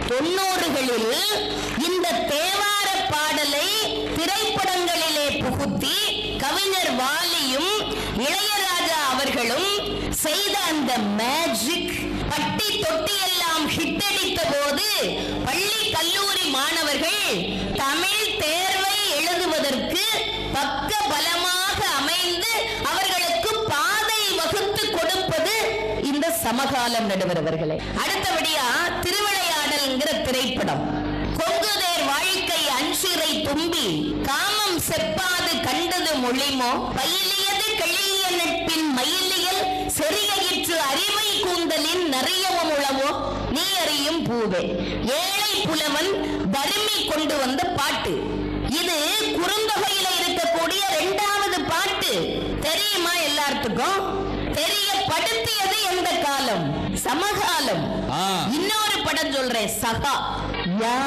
தொண்ணூறுகளில் இந்த தேவார பாடலை திரைப்படங்களிலே புகுத்தி கவிஞர் வாலியும் இளையராஜா அவர்களும் செய்த அந்த மேஜிக் பட்டி தொட்டி எல்லாம் ஹிட் அடித்த போது பள்ளி கல்லூரி மாணவர்கள் தமிழ் தேர்வை எழுதுவதற்கு பக்க பலமாக அமைந்து அவர்களுக்கு பாதை வகுத்து கொடுப்பது இந்த சமகாலம் நடுவர் அவர்களே அடுத்தபடியா திருவிளையாடல்ங்கிற திரைப்படம் கொங்குதேர் வாழ்க்கை அன்சிறை தும்பி காமம் செப்பாது கண்டது மொழிமோ பயிலியது கிளிய நட்பின் மயிலியல் செறியிற்று அறிவை கூந்தலின் நிறையவும் உளவோ நீ அறியும் பூவே ஏழை புலவன் தருமி கொண்டு வந்த பாட்டு இது குறுந்தொகையில இருக்கக்கூடிய இரண்டாவது பாட்டு தெரியுமா எல்லாத்துக்கும் தெரியப்படுத்தியது எந்த காலம் சமகாலம் ஆ. இன்னொரு படம் சொல்றேன் சகா யா